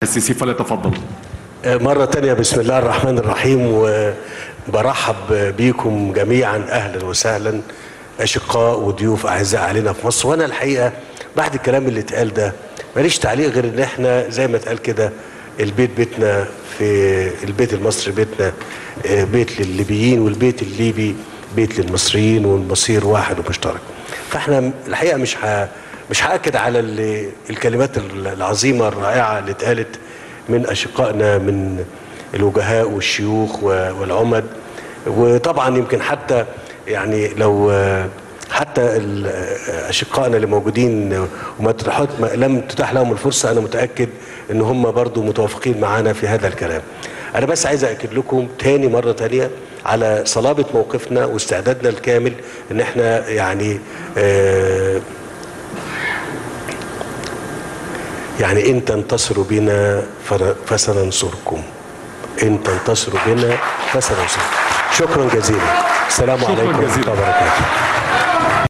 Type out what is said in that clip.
السيسي فليتفضل مرة تانية بسم الله الرحمن الرحيم وبرحب بيكم جميعا أهلا وسهلا أشقاء وضيوف أعزاء علينا في مصر وأنا الحقيقة بعد الكلام اللي اتقال ده ماليش تعليق غير إن إحنا زي ما اتقال كده البيت بيتنا في البيت المصري بيتنا آه، بيت للليبيين والبيت الليبي بيت للمصريين والمصير واحد ومشترك فاحنا الحقيقة مش ه... مش هاكد على ال- الكلمات العظيمه الرائعه اللي اتقالت من اشقائنا من الوجهاء والشيوخ و- والعمد وطبعا يمكن حتى يعني لو حتى ال- اشقائنا اللي موجودين وما تتاحت ما لم تتاح لهم الفرصه انا متاكد ان هم برضو متوافقين معانا في هذا الكلام انا بس عايز اكد لكم تاني مره تانيه على صلابه موقفنا واستعدادنا الكامل ان احنا يعني آه يعني إن تنتصروا بنا فر- فسننصركم إن تنتصروا بنا فسننصركم شكرا جزيلا السلام شكراً عليكم ورحمة جزيلاً. الله وبركاته